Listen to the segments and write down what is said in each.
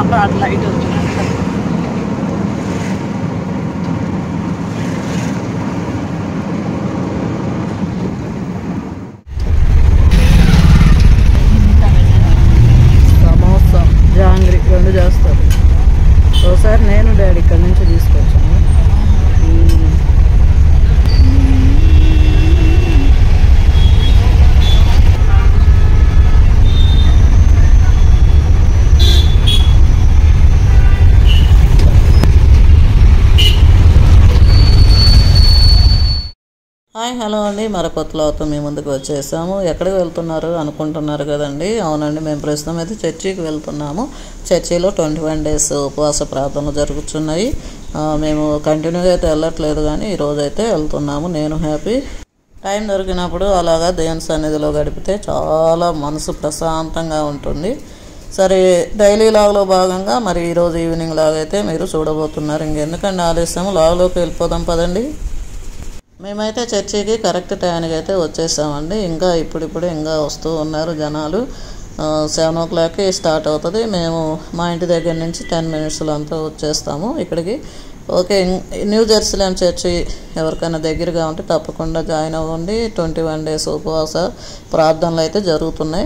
అట్లా లైట్ వచ్చినాక సమోసా జాంగ్రీ రెండు చేస్తారు ఒకసారి నేను డాడీ ఇక్కడ నుంచి తీసుకొచ్చాను మ్మ్. హాయ్ హలో అండి మరొకత్తులతో మీ ముందుకు వచ్చేసాము ఎక్కడికి వెళ్తున్నారు అనుకుంటున్నారు కదండి అవునండి మేము ప్రస్తుతం అయితే చర్చికి వెళ్తున్నాము చర్చిలో ట్వంటీ వన్ డేస్ ఉపవాస ప్రార్థనలు జరుగుతున్నాయి ఆ, మేము కంటిన్యూగా అయితే వెళ్ళట్లేదు కానీ ఈరోజు అయితే వెళ్తున్నాము నేను హ్యాపీ టైం దొరికినప్పుడు అలాగా దేవుని సన్నిధిలో గడిపితే చాలా మనసు ప్రశాంతంగా ఉంటుంది సరే డైలీ లాగ్లో భాగంగా మరి ఈరోజు ఈవినింగ్ లాగైతే మీరు చూడబోతున్నారు ఇంకెందుకండి ఆలస్యం లాగ్లోకి వెళ్ళిపోదాం పదండి మేమైతే చర్చికి కరెక్ట్ టైంకి అయితే వచ్చేసామండి ఇంకా ఇప్పుడిప్పుడు ఇంకా వస్తూ ఉన్నారు జనాలు సెవెన్ ఓ క్లాక్కి స్టార్ట్ అవుతుంది మేము మా ఇంటి దగ్గర నుంచి టెన్ మినిట్స్లో అంతా వచ్చేస్తాము ఇక్కడికి ఓకే ఇం- న్యూ జెరూసలేం చర్చి ఎవరికైనా దగ్గరగా ఉంటే తప్పకుండా జాయిన్ అవ్వండి ట్వంటీ వన్ డేస్ ఉపవాస ప్రార్థనలు అయితే జరుగుతున్నాయి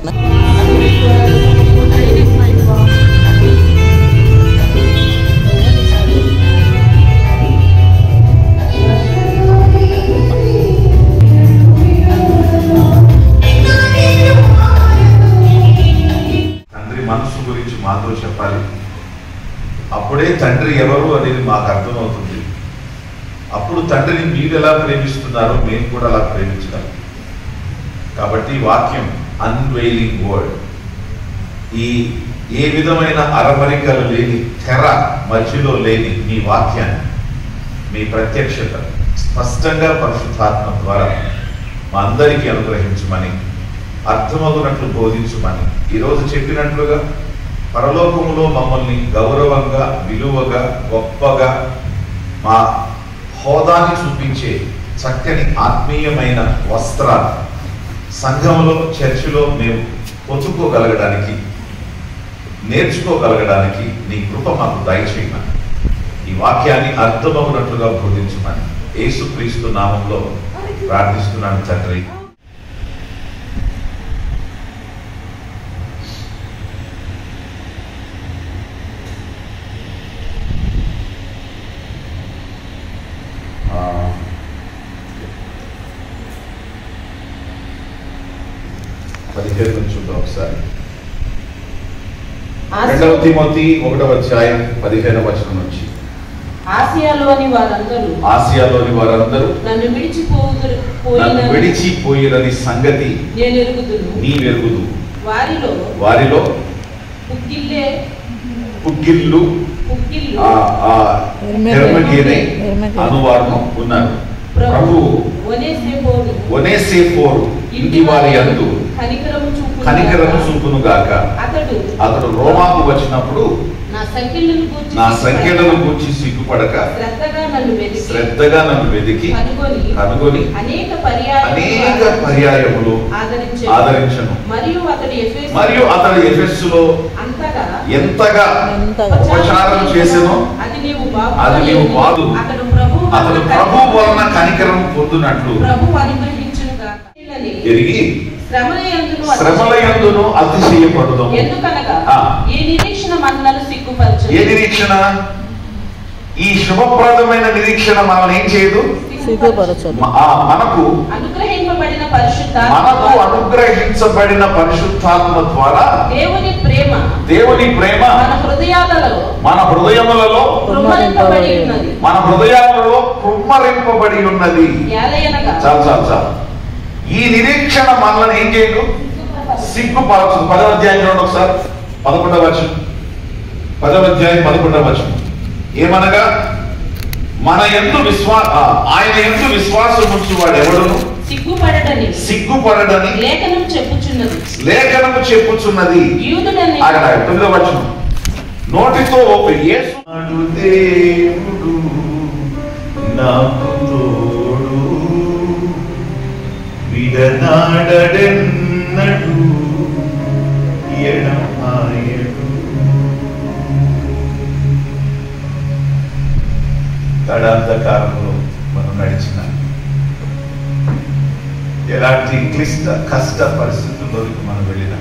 తండ్రి మనసు గురించి మాతో చెప్పాలి అప్పుడే తండ్రి ఎవరు అనేది మాకు అర్థమవుతుంది అప్పుడు తండ్రిని మీరు ఎలా ప్రేమిస్తున్నారో మేము కూడా అలా ప్రేమించగలం కాబట్టి ఈ వాక్యం అన్వెయిలింగ్ వర్డ్ ఈ ఏ విధమైన అరమరికలు లేని తెర మధ్యలో లేని మీ వాక్యాన్ని మీ ప్రత్యక్షత స్పష్టంగా పరిశుద్ధాత్మ ద్వారా మా అందరికీ అనుగ్రహించమని అర్థమవుతున్నట్లు బోధించమని ఈరోజు చెప్పినట్లుగా పరలోకములో మమ్మల్ని గౌరవంగా విలువగా గొప్పగా మా హోదాని చూపించే చక్కని ఆత్మీయమైన వస్త్రాలు సంఘంలో చర్చిలో మేము పొందుకోగలగడానికి నేర్చుకోగలగడానికి నీ కృప మాకు దయచేయమని ఈ వాక్యాన్ని అర్థమవునట్లుగా బోధించమని యేసుక్రీస్తు నామంలో ప్రార్థిస్తున్నాను తండ్రి ఆ, పదిహేడు నుంచి చూద్దాం ఒకసారి రెండవ తిమోతి ఒకటవ అధ్యాయం పదిహేనవ వచనం నుంచి ఆసియాలోని వారందరూ ఆసియాలోని వారందరూ నన్ను విడిచిపోదురు నన్ను పోయిన విడిచిపోయిరని సంగతి నేను ఎరుగుదును నీ వెరుగుదు వారిలో వారిలో పుక్కిల్లే పుగ్గిళ్ళు పుక్కిల్లు ఆ, ఆ హెర్మగేనే హెర్మగేనే. అనువాదం ఉన్నారు ప్రభు ఒనేసేపోడు ఒనేసేఫోరు ఇంటి వారి అందు కనికరము చూపు కనికరము చూపును గాక అతడు అతడు రోమాకు వచ్చినప్పుడు నా సంఖ్యలను గూర్చి నా సంఖ్యలను గూర్చి సిగ్గుపడక శ్రద్ధగా నన్ను వెతికి శ్రద్ధగా నన్ను వెతికి కనుగొని కనుగొని అనేక పర్యాయములు అనేక పర్యాయములు ఆదరించెను. ఆదరించను మరియు అతడు ఎఫెసు మరియు అతడు ఎఫెస్సులో అంతగా ఎంతగా ఎంతగా ఉపచారం చేసెనో అది నీవు బాగు అది నీవు బాగు. అతడు ప్రభు అతడు ప్రభు వలన కనికరం పొందునట్లు ప్రభు అనుగ్రహించును గాక ఎరిగి శ్రమలయందును శ్రమలయందును అతిశయపడదు ఎందుకనగా ఆ. ఈ నిరీక్షణ మనలను సిగ్గుపరచు ఏ నిరీక్షణ ఈ శుభప్రదమైన నిరీక్షణ మనల్ని ఏం చేయదు సిగ్గుపరచదు మ- ఆ మనకు అనుగ్రహింపబడిన పరిశుద్ధ మనకు అనుగ్రహించబడిన పరిశుద్ధాత్మ ద్వారా దేవుని ప్రేమ దేవుని ప్రేమ మన హృదయాలలో మన హృదయములలో కృమ్మరింపబడి ఉన్నది మన హృదయాలలో కుమ్మరింపబడి ఉన్నది ఏలయనగా చాలు చాలు చాలు ఈ నిరీక్షణ మనల్ని ఏం చేయదు సిగ్గుపరచు పదవ అధ్యాయం చూడండి ఒకసారి పదకొండవ వచనం పదవ అధ్యాయం పదకొండవ వచనం ఏమనగా మన ఎందు విశ్వా ఆ, ఆయన ఎందు విశ్వాసం ఉంచు వాడు ఎవడును సిగ్గుపడటని సిగ్గుపడడని లేఖనం చెప్పుచున్నది లేఖనము చెప్పుచున్నది యూదుడని ఆగండి, ఆగండి, తొమ్మిదవ వచనం నోటితో యేసు నాడు దేవుడు నాకు తోడు విడనాడెన్నడు ఎడమాయడు తడాంధకారంలో మనం నడిచిన ఎలాంటి క్లిష్ట కష్ట పరిస్థితుల్లోకి మనం వెళ్ళినా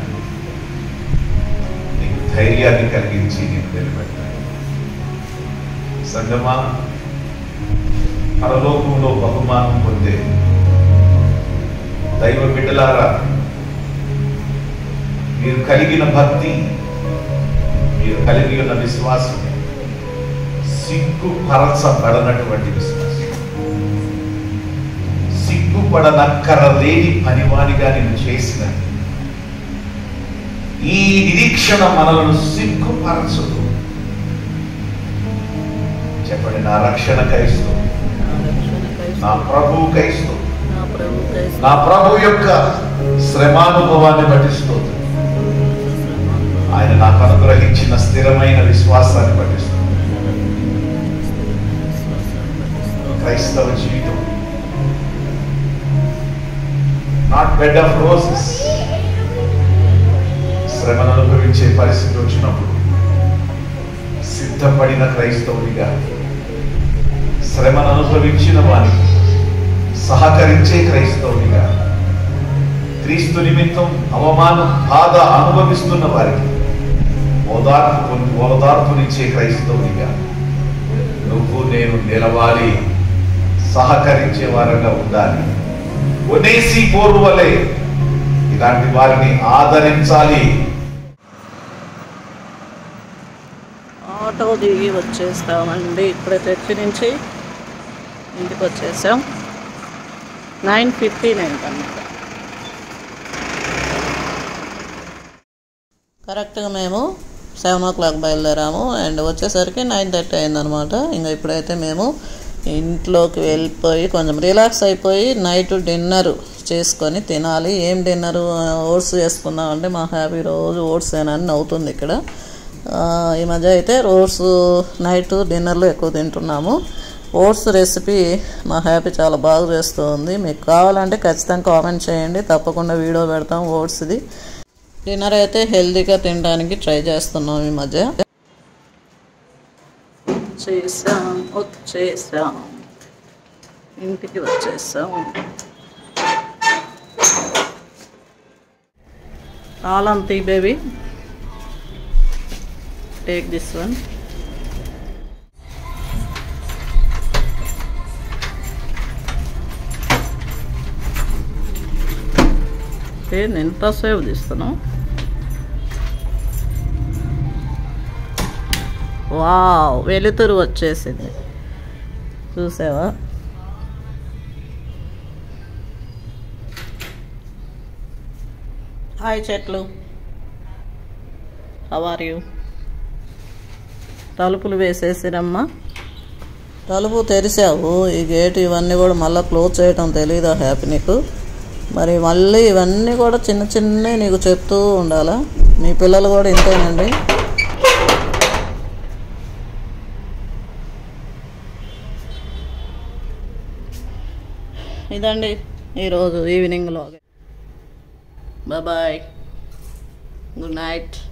నీకు ధైర్యాన్ని కలిగించి నేను నిలబెట్టాను సంగమా పరలోకంలో బహుమానం పొందే దైవ బిడ్డలారా మీరు కలిగిన భక్తి మీరు కలిగి ఉన్న విశ్వాసం సిగ్గుపరచబడనటువంటి విశ్వాసం సిగ్గుపడనక్కర లేని పనివానిగా నేను చేసిన ఈ నిరీక్షణ మనలను సిగ్గుపరచదు చెప్పండి నా రక్షణ కైస్తూ నా రక్షణ నా ప్రభు కైస్తూ నా ప్రభు క్రైస్తవ నా ప్రభు యొక్క శ్రమానుభవాన్ని పఠిస్తుంది ఆయన నాకు అనుగ్రహించిన స్థిరమైన విశ్వాసాన్ని పఠిస్తుంది క్రైస్తవ జీవితం నాట్ బెడ్ ఆఫ్ రోజెస్ శ్రమను అనుభవించే పరిస్థితి వచ్చినప్పుడు సిద్ధపడిన క్రైస్తవుడిగా శ్రమను అనుభవించిన వారికి సహకరించే క్రైస్తవునిగా క్రీస్తు నిమిత్తం అవమానం బాధ అనుభవిస్తున్న వారికి ఓదార్పు పొంది ఓదార్పునిచ్చే క్రైస్తవునిగా నువ్వు నేను నిలవాలి సహకరించే వారంగా ఉండాలి ఒనేసి పూర్వలే ఇలాంటి వారిని ఆదరించాలి ఆటో దిగి వచ్చేస్తామండి ఇప్పుడే చర్చి నుంచి ఇంటికి వచ్చేసాం నైన్ ఫిఫ్టీ నైన్ అనమాట కరెక్ట్గా మేము సెవెన్ ఓ క్లాక్ బయలుదేరాము అండ్ వచ్చేసరికి నైన్ థర్టీ అయిందనమాట ఇంకా ఇప్పుడైతే మేము ఇంట్లోకి వెళ్ళిపోయి కొంచెం రిలాక్స్ అయిపోయి నైట్ డిన్నర్ చేసుకొని తినాలి ఏం డిన్నర్ ఓట్స్ చేసుకుందామంటే మా హ్యాపీ రోజు ఓట్స్ అని నవ్వుతుంది ఇక్కడ ఆ, ఈ మధ్య అయితే ఓట్స్ నైట్ డిన్నర్లో ఎక్కువ తింటున్నాము ఓట్స్ రెసిపీ మా హ్యాపీ చాలా బాగా చేస్తుంది మీకు కావాలంటే ఖచ్చితంగా కామెంట్ చేయండి తప్పకుండా వీడియో పెడతాం ఓట్స్ది డిన్నర్ అయితే హెల్తీగా తినడానికి ట్రై చేస్తున్నాం ఈ మధ్య చేసాం వచ్చేసాం ఇంటికి వచ్చేసాం తాళం తీ బేబీ టేక్ దిస్ వన్ నేను ఎంతసేపు తీస్తున్నావు వావ్ వెలుతురు వచ్చేసింది చూసావా హాయ్ చెట్లు హౌ ఆర్ యూ తలుపులు వేసేసిరమ్మా తలుపు తెరిచావు ఈ గేట్ ఇవన్నీ కూడా మళ్ళీ క్లోజ్ చేయటం తెలీదా హ్యాపీ నీకు మరి మళ్ళీ ఇవన్నీ కూడా చిన్న చిన్న నీకు చెప్తూ ఉండాలా మీ పిల్లలు కూడా ఇంతేనండి ఇదండి ఈరోజు ఈవినింగ్లో బాయ్ గుడ్ నైట్